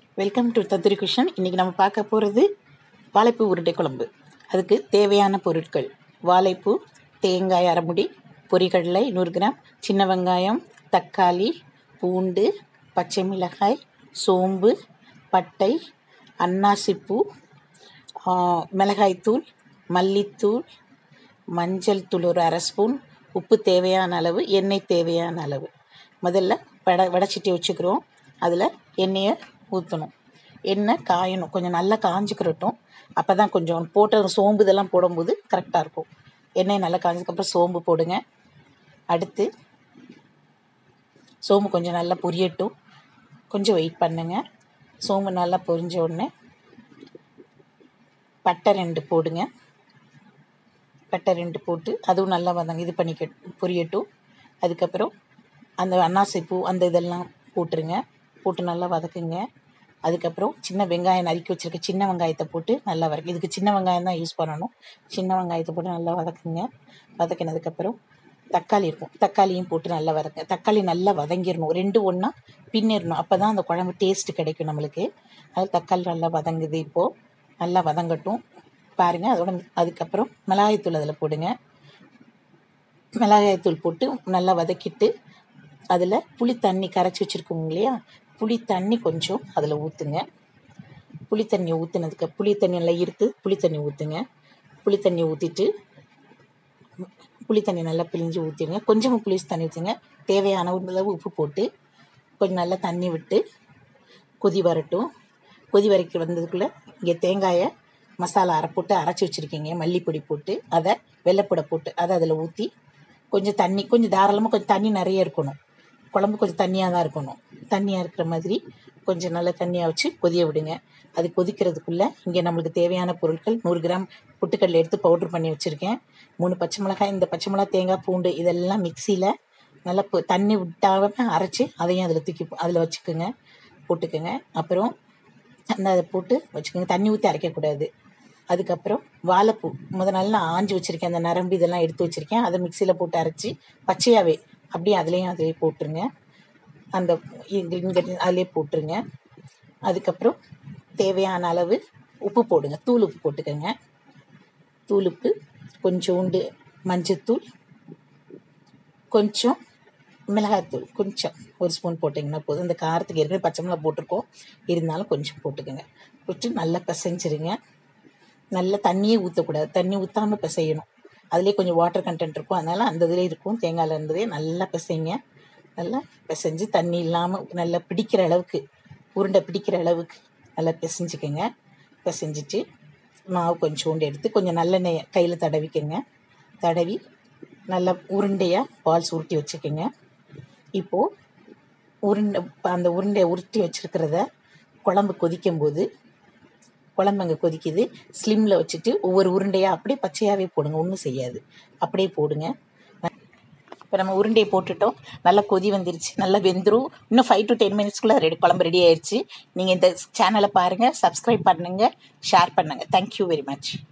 welcome to தத்துரி cushion இன்றைக்கி நம்ம பார்க்க போகிறது வாழைப்பூ உருண்டை குழம்பு அதுக்கு தேவையான பொருட்கள் வாழைப்பூ தேங்காய் அரைமுடி பொரிகடலை நூறு கிராம் சின்ன வெங்காயம் தக்காளி பூண்டு பச்சை மிளகாய் சோம்பு பட்டை அன்னாசிப்பூ ஆ, மிளகாய்த்தூள் மல்லித்தூள் மஞ்சள் தூள் ஒரு அரை ஸ்பூன் உப்பு தேவையான அளவு எண்ணெய் தேவையான அளவு முதல்ல வடை வடைச்சட்டி வச்சுக்கிறோம் அதில் எண்ணெயை ஊற்றணும் எண்ணெய் காயணும் கொஞ்சம் நல்லா காஞ்சிக்கிறட்டும் அப்போ தான் கொஞ்சம் போட்ட சோம்பு இதெல்லாம் போடும்போது கரெக்டாக இருக்கும் எண்ணெய் நல்லா காஞ்சதுக்கப்புறம் சோம்பு போடுங்க அடுத்து சோம்பு கொஞ்சம் நல்லா பொரியட்டும் கொஞ்சம் வெயிட் பண்ணுங்க சோம்பு நல்லா பொரிஞ்ச உடனே பட்டை ரெண்டு போடுங்க பட்டை ரெண்டு போட்டு அதுவும் நல்லா வதங்க இது பண்ணிக்க பொரியட்டும் அதுக்கப்புறம் அந்த அன்னாசி பூ அந்த இதெல்லாம் போட்டுருங்க போட்டு நல்லா வதக்குங்க அதுக்கப்புறம் சின்ன வெங்காயம் நறுக்கி வச்சிருக்க சின்ன வெங்காயத்தை போட்டு நல்லா வதக்கு இதுக்கு சின்ன வெங்காயம் தான் யூஸ் பண்ணணும் சின்ன வெங்காயத்தை போட்டு நல்லா வதக்குங்க வதக்கினதுக்கப்புறம் தக்காளி இருக்கும் தக்காளியும் போட்டு நல்லா வதக்க தக்காளி நல்லா வதங்கிடணும் ரெண்டு ஒன்றா பின்னிடணும் அப்போ தான் அந்த குழம்பு டேஸ்ட் கிடைக்கும் நம்மளுக்கு அது தக்காளி நல்லா வதங்குது இப்போது நல்லா வதங்கட்டும் பாருங்கள் அதோட அதுக்கப்புறம் மிளகாய்த்தூள் அதில் போடுங்க மிளகாய்த்தூள் போட்டு நல்லா வதக்கிட்டு அதில் புளி தண்ணி கரைச்சி வச்சுருக்கோங்க இல்லையா புளி தண்ணி கொஞ்சம் அதில் ஊற்றுங்க புளி தண்ணி ஊற்றுனதுக்கு புளி தண்ணி நல்லா இருத்து புளி தண்ணி ஊற்றுங்க புளி தண்ணி ஊற்றிட்டு புளி தண்ணி நல்லா பிழிஞ்சு ஊற்றிடுங்க கொஞ்சமாக புளி தண்ணி ஊற்றுங்க தேவையான அளவு உப்பு போட்டு கொஞ்சம் நல்லா தண்ணி விட்டு கொதி வரட்டும் கொதி வரைக்கும் வந்ததுக்குள்ளே இங்கே தேங்காயை மசாலா அரை போட்டு அரைச்சி வச்சுருக்கீங்க மல்லிப்பொடி போட்டு அதை வெள்ளைப்பூடை போட்டு அதை அதில் ஊற்றி கொஞ்சம் தண்ணி கொஞ்சம் தாராளமாக கொஞ்சம் தண்ணி நிறைய இருக்கணும் குழம்பு கொஞ்சம் தண்ணியாக தான் இருக்கணும் தண்ணியாக இருக்கிற மாதிரி கொஞ்சம் நல்லா தண்ணியாக வச்சு கொதிய விடுங்க அது கொதிக்கிறதுக்குள்ளே இங்கே நம்மளுக்கு தேவையான பொருட்கள் நூறு கிராம் பொட்டுக்கடலை எடுத்து பவுட்ரு பண்ணி வச்சுருக்கேன் மூணு பச்சை மிளகாய் இந்த பச்சை மிளகாய் தேங்காய் பூண்டு இதெல்லாம் மிக்சியில் நல்லா பொ- தண்ணி விட்டாம அரைச்சி அதையும் அதில் தூக்கி அதில் வச்சுக்கோங்க போட்டுக்கோங்க அப்புறம் அந்த அதை போட்டு வச்சுக்கோங்க தண்ணி ஊற்றி அரைக்கக்கூடாது அதுக்கப்புறம் வாழைப்பூ முத நாள் நான் ஆஞ்சி வச்சுருக்கேன் அந்த நரம்பு இதெல்லாம் எடுத்து வச்சுருக்கேன் அதை மிக்சியில் போட்டு அரைச்சி பச்சையாகவே அப்படியே அதுலேயும் அதிலே போட்டுருங்க அந்த இன்கிரீடியன்ட் அதிலே போட்டுருங்க அதுக்கப்புறம் தேவையான அளவு உப்பு போடுங்க தூள் உப்பு போட்டுக்கோங்க தூள் உப்பு கொஞ்சோண்டு மஞ்சத்தூள் கொஞ்சம் மிளகாய்த்தூள் கொஞ்சம் ஒரு ஸ்பூன் போட்டிங்கன்னா போதும் இந்த காரத்துக்கு ஏற்கனவே பச்சை மிளகா போட்டிருக்கோம் இருந்தாலும் கொஞ்சம் போட்டுக்கோங்க போட்டு நல்லா பிசைஞ்சிருங்க நல்லா தண்ணியே ஊற்றக்கூடாது தண்ணி ஊற்றாமல் பிசையணும் அதுலேயே கொஞ்சம் வாட்டர் கண்டென்ட் இருக்கும் அதனால் அந்த இதிலே இருக்கும் தேங்காயில் இருந்ததே நல்லா பிசைங்க நல்லா பிசைஞ்சு தண்ணி இல்லாமல் நல்லா பிடிக்கிற அளவுக்கு உருண்டை பிடிக்கிற அளவுக்கு நல்லா பிசைஞ்சுக்கோங்க பிசைஞ்சிட்டு மாவு கொஞ்சோண்டு எடுத்து கொஞ்சம் நல்லெண்ணெய் கையில் தடவிக்கோங்க தடவி நல்லா உருண்டையாக பால்ஸ் உருட்டி வச்சுக்கோங்க இப்போது உருண்டை அந்த உருண்டையை உருட்டி வச்சுருக்கிறத குழம்பு கொதிக்கும்போது குழம்பு அங்கே கொதிக்குது ஸ்லிம்மில் வச்சுட்டு ஒவ்வொரு உருண்டையாக அப்படியே பச்சையாகவே போடுங்க ஒன்றும் செய்யாது அப்படியே போடுங்க இப்போ நம்ம உருண்டையை போட்டுட்டோம் நல்லா கொதி வந்துருச்சு நல்லா வெந்துடும் இன்னும் ஃபைவ் டு டென் மினிட்ஸ்க்குள்ளே ரெடி குழம்பு ரெடி ஆயிடுச்சு நீங்கள் இந்த சேனலை பாருங்கள் சப்ஸ்கிரைப் பண்ணுங்கள் ஷேர் பண்ணுங்கள் தேங்க்யூ வெரி மச்